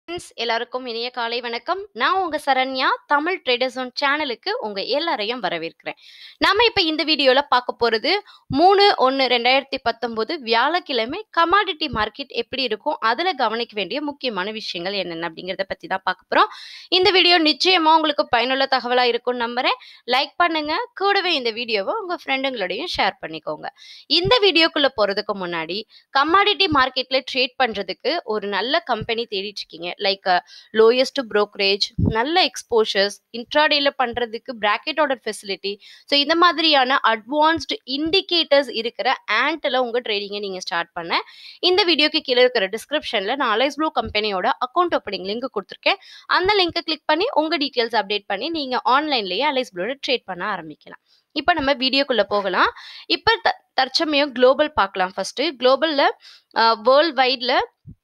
friends எல்லாருக்கும் இனிய காலை வணக்கம் நான் உங்க சரண்யா தமிழ் ட்ரேடர்ஸ் ஒன் சேனலுக்கு உங்க எல்லாரையும் வரவேற்கிறேன் நாம இப்ப இந்த வீடியோல பார்க்க போறது மூணு ஒன்று ரெண்டாயிரத்தி பத்தொன்பது வியாழக்கிழமை கமாடிட்டி மார்க்கெட் எப்படி இருக்கும் அதுல கவனிக்க வேண்டிய முக்கியமான விஷயங்கள் என்னென்ன அப்படிங்கிறத பத்தி தான் பார்க்க போறோம் இந்த வீடியோ நிச்சயமா உங்களுக்கு பயனுள்ள தகவலா இருக்கும் நம்புறேன் லைக் பண்ணுங்க கூடவே இந்த வீடியோவை உங்க ஃப்ரெண்டுங்களோடையும் ஷேர் பண்ணிக்கோங்க இந்த வீடியோக்குள்ள போறதுக்கு முன்னாடி கமாடிட்டி மார்க்கெட்ல ட்ரேட் பண்றதுக்கு ஒரு நல்ல கம்பெனி தேடிட்டு இருக்கீங்க லைக் லோயஸ்ட் brokerage நல்ல எக்ஸ்போஷர்ஸ் இன்ட்ராடேல பண்றதுக்கு பிராக்கெட் ஆர்டர் ஃபெசிலிட்டி ஸோ இந்த மாதிரியான அட்வான்ஸ்டு இண்டிகேட்டர்ஸ் இருக்கிற ஆண்ட்ல உங்க ட்ரேடிங்கை நீங்க ஸ்டார்ட் பண்ண இந்த வீடியோக்கு கீழே இருக்கிற டிஸ்கிரிப்ஷன்ல நான் அலைஸ் ப்ளூ கம்பெனியோட அக்கௌண்ட் ஓப்பனிங் லிங்க் கொடுத்துருக்கேன் அந்த லிங்கை கிளிக் பண்ணி உங்க டீட்டெயில்ஸ் அப்டேட் பண்ணி நீங்க ஆன்லைன்லயே அலைஸ் ப்ளூட ட்ரேட் பண்ண ஆரம்பிக்கலாம் இப்போ நம்ம வீடியோக்குள்ள போகலாம் இப்போ த தற்சமயம் குளோபல் பார்க்கலாம் ஃபர்ஸ்ட் குளோபல்ல வேர்ல்ட் வைட்ல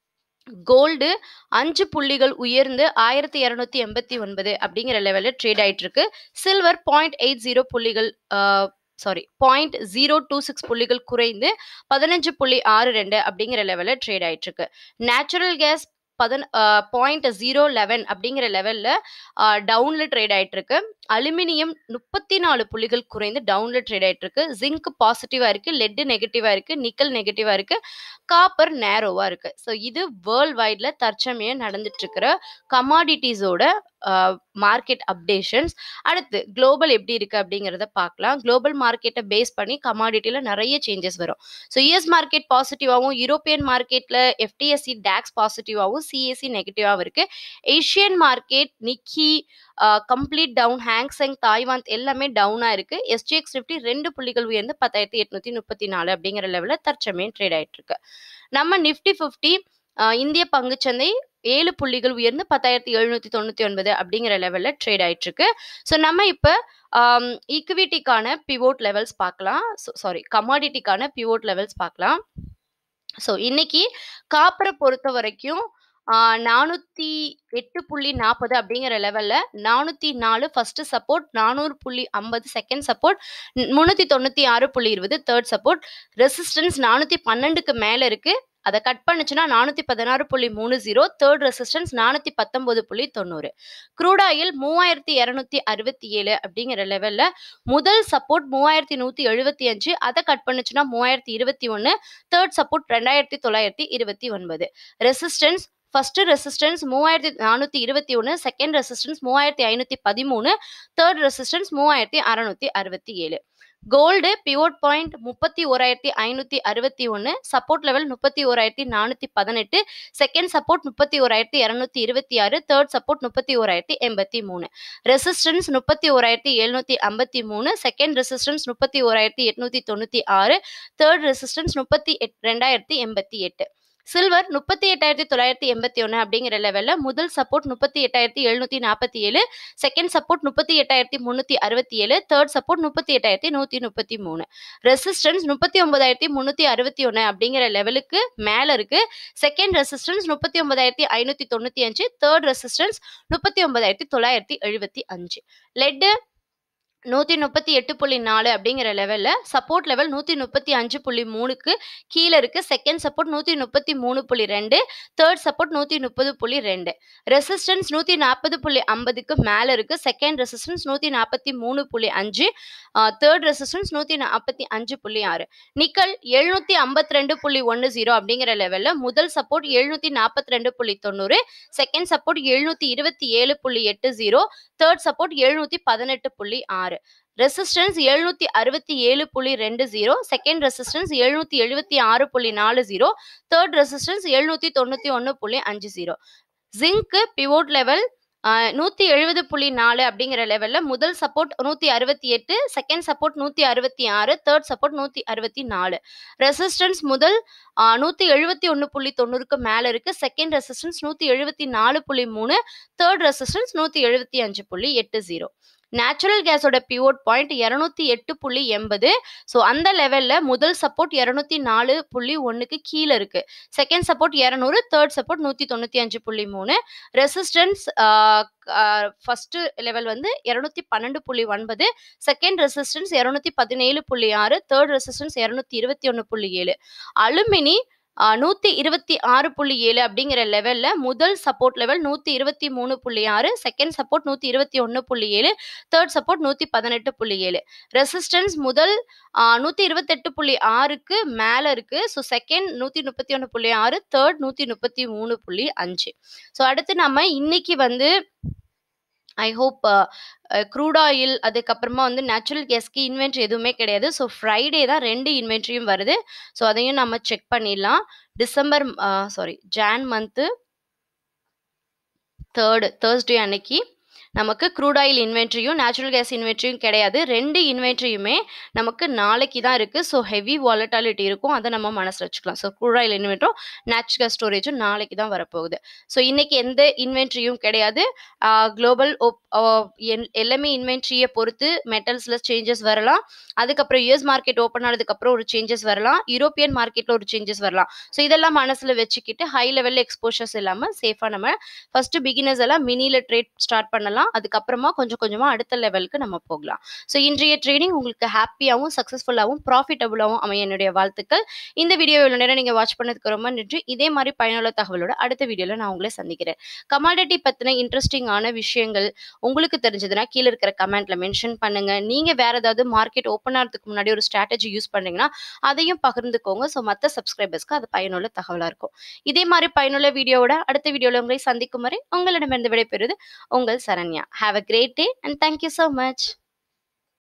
கோல்டு அஞ்சு புள்ளிகள் உயர்ந்து ஆயிரத்தி இரநூத்தி எண்பத்தி ஒன்பது அப்படிங்கிற லெவலில் ட்ரேட் ஆயிட்டு இருக்கு சில்வர் பாயிண்ட் எயிட் ஜீரோ புள்ளிகள் sorry point zero two six புள்ளிகள் குறைந்து பதினஞ்சு புள்ளி ஆறு ரெண்டு அப்படிங்கிற லெவலில் ட்ரேட் ஆயிட்டு இருக்கு நேச்சுரல் கேஸ் பதன் பாயிண்ட் ஜீரோ லெவன் அப்படிங்கிற லெவலில் டவுனில் ட்ரேட் ஆயிட்டு இருக்கு அலுமினியம் முப்பத்தி நாலு புள்ளிகள் குறைந்து டவுனில் ட்ரேட் ஆயிட்டு இருக்கு ஜிங்க் பாசிட்டிவாக இருக்கு லெட்டு நெகட்டிவாக இருக்கு நிக்கல் நெகட்டிவாக இருக்கு காப்பர் நேரோவாக இருக்கு ஸோ இது வேர்ல்ட் வைடில் தற்சமயம் நடந்துட்டு இருக்கிற கமாடிட்டிஸோட மார்க்கெட் அப்டேஷன்ஸ் அடுத்து குளோபல் எப்படி இருக்கு அப்படிங்கிறத பார்க்கலாம் குளோபல் மார்க்கெட்டை பேஸ் பண்ணி கமாடிட்டியில் நிறைய சேஞ்சஸ் வரும் ஸோ யூஎஸ் மார்க்கெட் பாசிட்டிவாகவும் யூரோப்பியன் மார்க்கெட்டில் எஃப்டிஎஸ்சி டேக்ஸ் பாசிட்டிவாகவும் சிஎஸ்சி நெகட்டிவாகவும் இருக்கு Asian market Nikkei complete down Hang Seng Taiwan எல்லாமே டவுனாக இருக்கு எஸ்டிஎக்ஸ் நிஃப்டி ரெண்டு புள்ளிகள் உயர்ந்து பத்தாயிரத்தி எட்நூத்தி முப்பத்தி நாலு அப்படிங்கிற லெவலில் தற்சமயம் ட்ரேட் ஆயிட்டு இருக்கு நம்ம நிஃப்டி ஃபிஃப்டி இந்திய பங்குச்சந்தை ஏழு புள்ளிகள் உயர்ந்து பத்தாயிரத்தி எழுநூத்தி தொண்ணூத்தி ஒன்பது அப்படிங்கிற லெவல்ல ட்ரேட் ஆயிட்டு இருக்கு ஸோ நம்ம இப்போ ஈக்விட்டிக்கான பிவோட் லெவல்ஸ் பார்க்கலாம் சாரி கமாடிட்டிக்கான பிவோட் லெவல்ஸ் பார்க்கலாம் ஸோ இன்னைக்கு காப்பரை பொறுத்த வரைக்கும் நானூற்றி எட்டு புள்ளி நாற்பது அப்படிங்கிற லெவலில் நானூற்றி நாலு ஃபஸ்ட்டு சப்போர்ட் நானூறு புள்ளி ஐம்பது செகண்ட் சப்போர்ட் முந்நூற்றி தொண்ணூற்றி ஆறு புள்ளி இருபது தேர்ட் சப்போர்ட் ரெசிஸ்டன்ஸ் நானூற்றி பன்னெண்டுக்கு மேலே இருக்குது அதை கட் பண்ணுச்சுன்னா நானூற்றி பதினாறு புள்ளி மூணு ஜீரோ தேர்ட் ரெசிஸ்டன்ஸ் நானூற்றி பத்தொம்போது புள்ளி தொண்ணூறு க்ரூட் ஆயில் மூவாயிரத்தி இரநூத்தி அறுபத்தி ஏழு அப்படிங்கிற லெவலில் முதல் சப்போர்ட் மூவாயிரத்தி நூற்றி எழுபத்தி அஞ்சு அதை கட் பண்ணுச்சுன்னா மூவாயிரத்தி இருபத்தி ஒன்று தேர்ட் சப்போர்ட் ரெண்டாயிரத்தி தொள்ளாயிரத்தி இருபத்தி ஒன்பது ரெசிஸ்டன்ஸ் ஃபர்ஸ்ட் ரெசிஸ்டன்ஸ் மூவாயிரத்தி நானூற்றி இருபத்தி ஒன்று செகண்ட் ரெசிஸ்டன்ஸ் மூவாயிரத்தி ஐநூற்றி பதிமூணு தேர்ட் ரெசிஸ்டன்ஸ் மூவாயிரத்தி அறநூற்றி அறுபத்தி ஏழு கோல்டு பிவோட் பாயிண்ட் முப்பத்தி ஓராயிரத்தி ஐநூற்றி அறுபத்தி ஒன்று சப்போர்ட் லெவல் முப்பத்தி ஓராயிரத்தி நானூற்றி பதினெட்டு செகண்ட் சப்போர்ட் முப்பத்தி ஓராயிரத்தி இரநூத்தி இருபத்தி ஆறு தேர்ட் சப்போர்ட் முப்பத்தி ஓராயிரத்தி எண்பத்தி மூணு ரெசிஸ்டன்ஸ் முப்பத்தி ஓராயிரத்தி எழுநூற்றி ஐம்பத்தி மூணு செகண்ட் ரெசிஸ்டன்ஸ் முப்பத்தி ஓராயிரத்தி எட்நூற்றி தொண்ணூற்றி ஆறு தேர்ட் ரெசிஸ்டன்ஸ் முப்பத்தி எட் ரெண்டாயிரத்தி எண்பத்தி எட்டு சில்வர் முப்பத்தி எட்டாயிரத்தி தொள்ளாயிரத்தி எண்பத்தி ஒன்று அப்படிங்கிற லெவலில் முதல் சப்போர்ட் முப்பத்தி எட்டாயிரத்தி எழுநூற்றி நாற்பத்தி ஏழு செகண்ட் சப்போர்ட் முப்பத்தி எட்டாயிரத்தி முந்நூற்றி அறுபத்தி ஏழு தேர்ட் சப்போர்ட் முப்பத்தி எட்டாயிரத்தி நூற்றி முப்பத்தி மூணு ரெசிஸ்டன்ஸ் முப்பத்தி ஒன்பதாயிரத்தி முந்நூற்றி அறுபத்தி ஒன்று அப்படிங்கிற லெவலுக்கு மேலே இருக்கு செகண்ட் ரெசிஸ்டன்ஸ் முப்பத்தி ஒன்பதாயிரத்தி ஐநூற்றி தொண்ணூற்றி அஞ்சு தேர்ட் ரெசிஸ்டன்ஸ் முப்பத்தி ஒன்பதாயிரத்தி தொள்ளாயிரத்தி எழுபத்தி அஞ்சு லெட்டு நூற்றி முப்பத்தி எட்டு புள்ளி நாலு அப்படிங்கிற லெவலில் சப்போர்ட் லெவல் நூற்றி முப்பத்தி அஞ்சு புள்ளி மூணுக்கு கீழே இருக்குது செகண்ட் சப்போர்ட் நூற்றி முப்பத்தி மூணு புள்ளி ரெண்டு தேர்ட் சப்போர்ட் நூற்றி முப்பது புள்ளி ரெண்டு ரெசிஸ்டன்ஸ் நூற்றி நாற்பது புள்ளி ஐம்பதுக்கு மேலே இருக்குது செகண்ட் ரெசிஸ்டன்ஸ் நூற்றி நாற்பத்தி மூணு புள்ளி அஞ்சு தேர்ட் ரெசிஸ்டன்ஸ் நூற்றி நாற்பத்தி அஞ்சு புள்ளி ஆறு நிக்கல் எழுநூற்றி ஐம்பத்தி ரெண்டு புள்ளி ஒன்று ஜீரோ அப்படிங்கிற லெவலில் முதல் சப்போர்ட் எழுநூற்றி நாற்பத்தி ரெண்டு புள்ளி தொண்ணூறு செகண்ட் சப்போர்ட் எழுநூற்றி இருபத்தி ஏழு புள்ளி எட்டு ஜீரோ தேர்ட் சப்போர்ட் எழுநூற்றி பதினெட்டு புள்ளி ஆறு ரெசிஸ்டன்ஸ் எழுநூத்தி அறுபத்தி ஏழு புள்ளி ரெண்டு ஜீரோ செகண்ட் ரெசிஸ்டன்ஸ் எழுநூத்தி எழுபத்தி ஆறு புள்ளி நாலு ஜீரோ தேர்ட் ரெசிஸ்டன்ஸ் எழுநூத்தி தொண்ணூத்தி ஒன்று புள்ளி அஞ்சு ஜீரோ ஜிங்க்கு பிவோட் லெவல் நூற்றி எழுபது புள்ளி நாலு அப்படிங்கிற லெவலில் முதல் சப்போர்ட் நூற்றி அறுபத்தி எட்டு செகண்ட் சப்போர்ட் நூற்றி அறுபத்தி ஆறு தேர்ட் சப்போர்ட் நூற்றி அறுபத்தி நாலு ரெசிஸ்டன்ஸ் முதல் நூற்றி எழுபத்தி ஒன்று புள்ளி தொண்ணூறுக்கு மேலே இருக்குது செகண்ட் ரெசிஸ்டன்ஸ் நூற்றி எழுபத்தி நாலு புள்ளி மூணு தேர்ட் ரெசிஸ்டன்ஸ் நூற்றி எழுபத்தி அஞ்சு புள்ளி எட்டு ஜீரோ நேச்சுரல் கேஸோட பிவோட் பாயிண்ட் இரநூத்தி எட்டு புள்ளி எண்பது ஸோ அந்த லெவலில் முதல் சப்போர்ட் இரநூத்தி நாலு புள்ளி ஒன்றுக்கு கீழே இருக்கு செகண்ட் சப்போர்ட் இரநூறு தேர்ட் சப்போர்ட் நூற்றி தொண்ணூற்றி அஞ்சு புள்ளி மூணு ரெசிஸ்டன்ஸ் ஃபர்ஸ்ட் லெவல் வந்து இரநூத்தி பன்னெண்டு புள்ளி ஒன்பது செகண்ட் ரெசிஸ்டன்ஸ் இரநூத்தி பதினேழு புள்ளி ஆறு தேர்ட் ரெசிஸ்டன்ஸ் இரநூத்தி இருபத்தி ஒன்று புள்ளி ஏழு அலுமினி நூற்றி இருபத்தி ஆறு புள்ளி ஏழு அப்படிங்கிற லெவலில் முதல் சப்போர்ட் லெவல் நூற்றி இருபத்தி மூணு புள்ளி ஆறு செகண்ட் சப்போர்ட் நூற்றி இருபத்தி ஒன்று புள்ளி ஏழு தேர்ட் சப்போர்ட் நூற்றி பதினெட்டு புள்ளி ஏழு ரெசிஸ்டன்ஸ் முதல் நூற்றி இருபத்தெட்டு புள்ளி ஆறுக்கு மேலே இருக்குது ஸோ செகண்ட் நூற்றி முப்பத்தி ஒன்று புள்ளி ஆறு தேர்ட் நூற்றி முப்பத்தி மூணு புள்ளி அஞ்சு ஸோ அடுத்து நம்ம இன்னைக்கு வந்து ஐ ஹோப் க்ரூட் ஆயில் அதுக்கப்புறமா வந்து நேச்சுரல் கேஸ்க்கு இன்வென்ட்ரி எதுவுமே கிடையாது ஸோ ஃப்ரைடே தான் ரெண்டு இன்வென்ட்ரியும் வருது ஸோ அதையும் நம்ம செக் பண்ணிடலாம் December sorry Jan month third Thursday அன்னைக்கு நமக்கு க்ரூட் ஆயில் இன்வென்ட்ரியும் நேச்சுரல் கேஸ் இன்வென்ட்ரியும் கிடையாது ரெண்டு இன்வென்ட்ரியுமே நமக்கு நாளைக்கு தான் இருக்குது ஸோ ஹெவி வாலட்டாலிட்டி இருக்கும் அதை நம்ம மனசில் வச்சுக்கலாம் ஸோ க்ரூட் ஆயில் இன்வென்ட்ரும் நேச்சுரல் கேஸ் ஸ்டோரேஜும் நாளைக்கு தான் வரப்போகுது ஸோ இன்னைக்கு எந்த இன்வென்ட்ரியும் கிடையாது குளோபல் எல்லாமே இன்வென்ட்ரியை பொறுத்து மெட்டல்ஸில் சேஞ்சஸ் வரலாம் அதுக்கப்புறம் யூஎஸ் மார்க்கெட் ஓப்பன் ஆனதுக்கப்புறம் ஒரு சேஞ்சஸ் வரலாம் யூரோப்பியன் மார்க்கெட்டில் ஒரு சேஞ்சஸ் வரலாம் ஸோ இதெல்லாம் மனசில் வச்சுக்கிட்டு ஹை லெவலில் எக்ஸ்போஷர்ஸ் இல்லாமல் சேஃபாக நம்ம ஃபஸ்ட்டு பிகினர்ஸ் எல்லாம் மினியில் ட்ரேட் ஸ்டார்ட் பண்ணலாம் அதுக்கப்புறமா கொஞ்சம் கொஞ்சமாக அடுத்த லெவலுக்கு நம்ம போகலாம் ஸோ இன்றைய ட்ரேடிங் உங்களுக்கு ஹாப்பியாகவும் சக்ஸஸ்ஃபுல்லாகவும் ப்ராஃபிட்டபுளாகவும் அமைய என்னுடைய வாழ்த்துக்கள் இந்த வீடியோ இவ்வளோ நேரம் நீங்கள் வாட்ச் பண்ணதுக்கு ரொம்ப நன்றி இதே மாதிரி பயனுள்ள தகவலோட அடுத்த வீடியோவில் நான் உங்களை சந்திக்கிறேன் கமாடிட்டி பற்றின இன்ட்ரெஸ்டிங்கான விஷயங்கள் உங்களுக்கு தெரிஞ்சதுன்னா கீழே இருக்கிற கமெண்ட்ல மென்ஷன் பண்ணுங்க நீங்கள் வேற ஏதாவது மார்க்கெட் ஓப்பன் ஆகிறதுக்கு முன்னாடி ஒரு ஸ்ட்ராட்டஜி யூஸ் பண்ணுறீங்கன்னா அதையும் பகிர்ந்துக்கோங்க ஸோ மற்ற சப்ஸ்கிரைபர்ஸ்க்கு அது பயனுள்ள தகவலாக இருக்கும் இதே மாதிரி பயனுள்ள வீடியோவோட அடுத்த வீடியோவில் உங்களை சந்திக்கும் வரை உங்களிடமிருந்து விடைபெறுவது உங்கள் Saranya have a great day and thank you so much